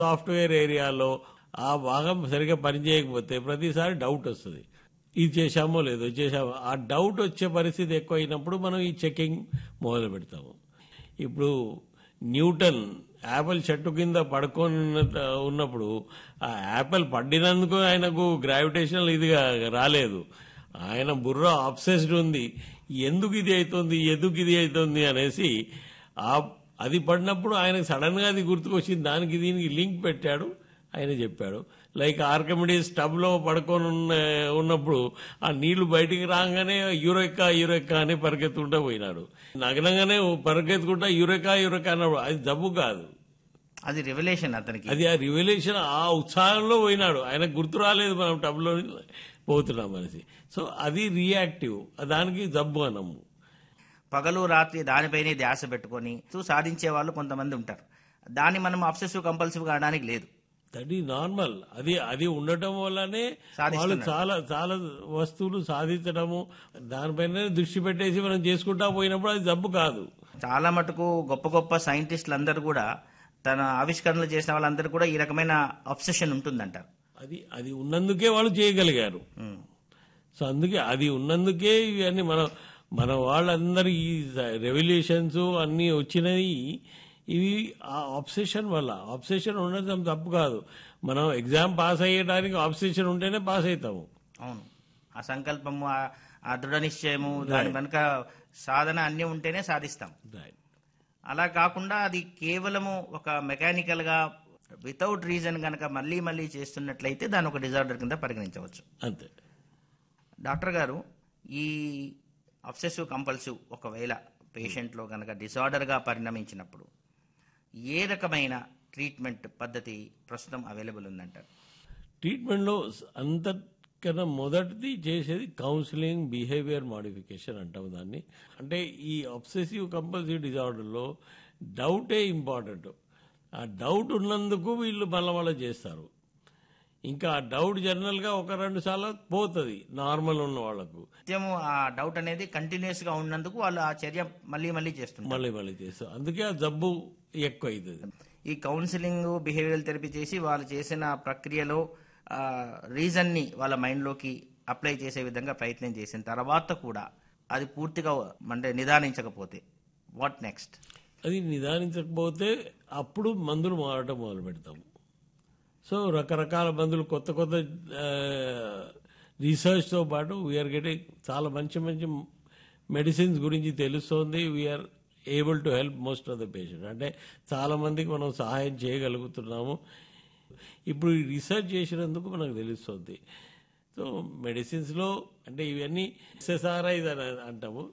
Software ఏరియాలో ఆ భాగం సరిగ్గా పనిచేయకపోతే ప్రతిసారి డౌట్ వస్తుంది ఇది చేశామో లేదో చేశామో ఆ డౌట్ వచ్చే పరిస్థితి ఎక్కువ అయినప్పుడు మనం ఈ చెకింగ్ మొదలు పెడతాము ఇప్పుడు న్యూటన్ యాపిల్ చెట్టు కింద పడుకొని ఉన్న- ఉన్నప్పుడు ఆ యాపిల్ పడినందుకు ఆయనకు గ్రావిటేషనల్ ఇదిగా రాలేదు ఆయన బుర్ర అబ్సెస్డ్ ఉంది ఎందుకు ఇది అవుతుంది ఎందుకు ఇది అవుతుంది అనేసి ఆ అది పడినప్పుడు ఆయనకు సడన్ గా అది గుర్తుకొచ్చింది దానికి దీనికి లింక్ పెట్టాడు ఆయన చెప్పాడు లైక్ ఆర్కమిడీస్ టబ్ లో పడుకొని ఉన్న ఉన్నప్పుడు ఆ నీళ్లు బయటికి రాగానే యూరెక్క యూరెక్క అని పరిగెత్తుకుంటా పోయినాడు నగనంగానే పరిగెత్తుకుంటా యూరెకా యూరెకా అన్నప్పుడు అది జబ్బు కాదు అది రివల్యూషన్ అతనికి అది ఆ రివల్యూషన్ ఆ ఉత్సాహంలో పోయినాడు ఆయన గుర్తు రాలేదు మనం టబ్లో పోతున్నాం అనేసి సో అది రియాక్టివ్ దానికి జబ్బు అనము పగలు రాత్రి దానిపైనే ధ్యాస పెట్టుకొని సాధించే వాళ్ళు కొంతమంది ఉంటారు దాన్ని మనం అబ్సెసివ్ కంపల్సివ్ కావడానికి లేదు దట్ ఈ నార్మల్ అది అది ఉండటం వల్లనే వాళ్ళు సాధిస్తున్నారు. చాలా చాలా వస్తువులు సాధించడము దానిపైన దృష్టి పెట్టేసి మనం చేసుకుంటా పోయినప్పుడు అది జబ్బు కాదు చాలా మటుకు గొప్ప గొప్ప సైంటిస్టులు అందరూ కూడా తన ఆవిష్కరణలు చేసిన వాళ్ళందరూ కూడా ఈ రకమైన అబ్సెషన్ ఉంటుందంటారు అది అది ఉన్నందుకే వాళ్ళు చేయగలిగారు ఉమ్. సో అందుకే అది ఉన్నందుకే ఇవన్నీ మన మన వాళ్ళందరూ ఈ రెవల్యూషన్స్ అన్నీ వచ్చినవి ఇవి ఆ ఆబ్సెషన్ వల్ల ఆబ్సెషన్ ఉండడం తప్పు కాదు మనం ఎగ్జామ్ పాస్ అయ్యడానికి ఆబ్సెషన్ ఉంటేనే పాస్ అవుతాము అవును ఆ సంకల్పము ఆ- ఆ దృఢ నిశ్చయము దాని వెనుక సాధన అన్నీ ఉంటేనే సాధిస్తాం Right. అలా కాకుండా అది కేవలము ఒక మెకానికల్ గా వితౌట్ రీజన్ గనక మళ్ళీ మళ్ళీ చేస్తున్నట్లయితే దాని ఒక డిజార్డర్ కింద పరిగణించవచ్చు అంతే డాక్టర్ గారు ఈ అబ్సెసివ్ కంపల్సివ్ ఒకవేళ పేషెంట్లో కనుక డిజార్డర్గా పరిణమించినప్పుడు ఏ రకమైన ట్రీట్మెంట్ పద్ధతి ప్రస్తుతం అవైలబుల్ ఉందంటారు ట్రీట్మెంట్లో అంతకన్నా మొదటిది చేసేది కౌన్సిలింగ్ బిహేవియర్ మాడిఫికేషన్ అంటాం దాన్ని అంటే ఈ అబ్సెసివ్ కంపల్సివ్ డిజార్డర్లో డౌటే ఇంపార్టెంట్ ఆ డౌట్ ఉన్నందుకు వీళ్ళు మళ్ళా మళ్ళీ చేస్తారు ఇంకా ఆ డౌట్ జనరల్గా ఒక రెండు సార్లు పోతుంది నార్మల్ ఉన్న వాళ్ళకు నిత్యము ఆ డౌట్ అనేది కంటిన్యూస్ గా ఉన్నందుకు వాళ్ళు ఆ చర్య మళ్ళీ మళ్ళీ చేస్తుంటారు మళ్ళీ మళ్ళీ చేస్తారు అందుకే ఆ జబ్బు ఎక్కువ అవుతుంది ఈ కౌన్సిలింగ్ బిహేవియరల్ థెరపీ చేసి వాళ్ళు చేసిన ప్రక్రియలో రీజన్ ని వాళ్ళ మైండ్ లోకి అప్లై చేసే విధంగా ప్రయత్నం చేసిన తర్వాత కూడా అది పూర్తిగా అంటే నిదానించకపోతే వాట్ నెక్స్ట్ అది నిదానించకపోతే అప్పుడు మందులు మారటం మొదలు పెడతాము సో రకరకాల మందులు కొత్త కొత్త రీసెర్చ్తో పాటు వీఆర్ గెటింగ్ చాలా మంచి మంచి మెడిసిన్స్ గురించి తెలుస్తోంది we're able to help most of the patient అంటే చాలా మందికి మనం సహాయం చేయగలుగుతున్నాము ఇప్పుడు ఈ రీసెర్చ్ చేసినందుకు మనకు తెలుస్తుంది సో మెడిసిన్స్లో అంటే ఇవన్నీ ఎస్ఎస్ఆర్ఐ అని అంటాము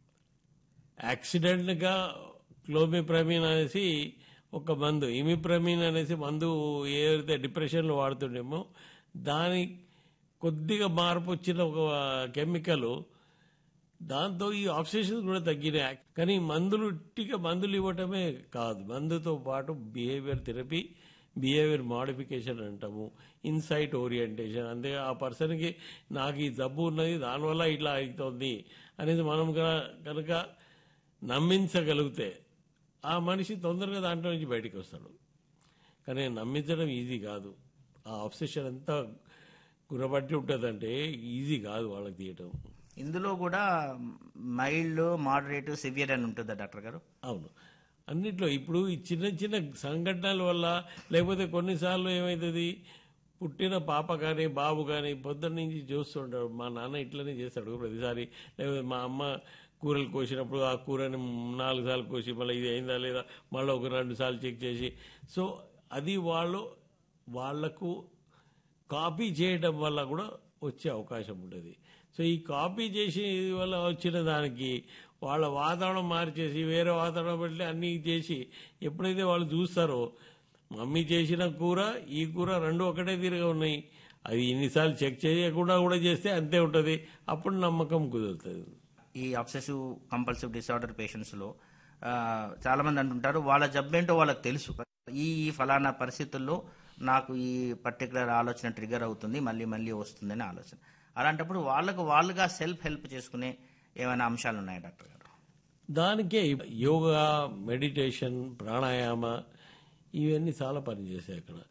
యాక్సిడెంట్గా క్లోమిప్రమీన్ అనేసి ఒక మందు ఇమిప్రమీన్ అనేసి మందు ఏదైతే డిప్రెషన్లో వాడుతుండేమో దాని కొద్దిగా మార్పు వచ్చిన ఒక కెమికల్ దాంతో ఈ ఆబ్సెషన్స్ కూడా తగ్గినాయి కానీ మందులు ఇట్టిగా మందులు ఇవ్వటమే కాదు మందుతో పాటు బిహేవియర్ థెరపీ బిహేవియర్ మాడిఫికేషన్ అంటాము ఇన్సైట్ ఓరియంటేషన్ అంతే ఆ పర్సన్కి నాకు ఈ జబ్బు ఉన్నది దానివల్ల ఇట్లా అవుతుంది అనేది మనం గన- కనుక నమ్మించగలిగితే ఆ మనిషి తొందరగా దాంట్లో నుంచి బయటికి వస్తాడు కానీ నమ్మించడం ఈజీ కాదు ఆ ఆబ్సెషన్ అంతా గురబట్టి ఉంటుందంటే ఈజీ కాదు వాళ్ళకి తీయటం ఇందులో కూడా మైల్డ్ మోడరేట్ సివియర్ అని ఉంటుందా డాక్టర్ గారు అవును అన్నిట్లో ఇప్పుడు ఈ చిన్న చిన్న సంఘటనల వల్ల లేకపోతే కొన్నిసార్లు ఏమవుతుంది పుట్టిన పాప కానీ బాబు కానీ పొద్దున్న నుంచి చూస్తుంటాడు మా నాన్న ఇట్లనే చేస్తాడు ప్రతిసారి లేకపోతే మా అమ్మ కూరలు కోసినప్పుడు ఆ కూరని నాలుగు సార్లు కోసి మళ్ళీ ఇది అయిందా లేదా మళ్ళీ ఒక రెండు సార్లు చెక్ చేసి సో అది వాళ్ళు వాళ్లకు కాపీ చేయడం వల్ల కూడా వచ్చే అవకాశం ఉంటుంది సో ఈ కాపీ చేసి వల్ల వచ్చిన దానికి వాళ్ళ వాతావరణం మార్చేసి వేరే వాతావరణం పెట్టి అన్ని చేసి ఎప్పుడైతే వాళ్ళు చూస్తారో మమ్మీ చేసిన కూర ఈ కూర రెండు ఒకటే తీరుగా ఉన్నాయి అది ఇన్నిసార్లు చెక్ చేయకుండా కూడా చేస్తే అంతే ఉంటుంది అప్పుడు నమ్మకం కుదురుతుంది ఈ అబ్సెసివ్ కంపల్సివ్ డిసార్డర్ పేషెంట్స్ లో ఆ, చాలా మంది అంటుంటారు వాళ్ళ జబ్బేంటో వాళ్ళకి తెలుసు ఈ ఈ ఫలానా పరిస్థితుల్లో నాకు ఈ పర్టికులర్ ఆలోచన ట్రిగర్ అవుతుంది మళ్ళీ మళ్ళీ వస్తుందని ఆలోచన అలాంటప్పుడు వాళ్ళకు వాళ్ళుగా సెల్ఫ్ హెల్ప్ చేసుకునే ఏమైనా అంశాలు ఉన్నాయా డాక్టర్ గారు దానికే యోగా మెడిటేషన్ ప్రాణాయామ ఇవన్నీ చాలా పనిచేసాయి అక్కడ